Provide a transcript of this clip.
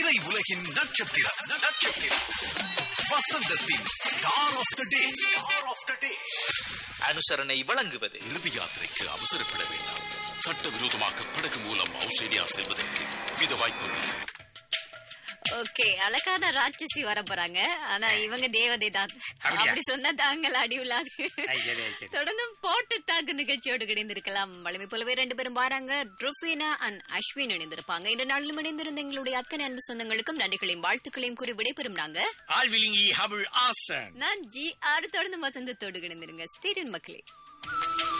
திரை உலகின் நட்சத்திரம் நட்சத்திரம் வசந்தத்தின் star of the day star of the day அனுசரணை வழங்குவது இறுதி யாத்திரைக்கு அவசரப்பட வேண்டாம் சட்டவிரோதமாக படகு மூலம் ஆஸ்திரேலியா செல்வதற்கு வித வாய்ப்புள்ளது ஓகே அழகான ராட்சசி வர போறாங்க ஆனா இவங்க தேவதை தான் அப்படி சொன்னா தாங்கள் அடி உள்ளாது தொடர்ந்து போட்டு தாக்கு நிகழ்ச்சியோடு கிடைந்திருக்கலாம் வலிமை போலவே ரெண்டு பேரும் வராங்க ருஃபீனா அண்ட் அஸ்வின் இணைந்திருப்பாங்க இந்த நாளிலும் இணைந்திருந்த எங்களுடைய அத்தனை அன்பு சொந்தங்களுக்கும் நன்றிகளையும் வாழ்த்துக்களையும் கூறி விடைபெறும் நாங்க ஆழ்விழுங்கி ஹபுள் ஆசன் நான் ஜி ஆறு தொடர்ந்து வசந்தத்தோடு கிடைந்திருங்க ஸ்டேடியன் மக்களே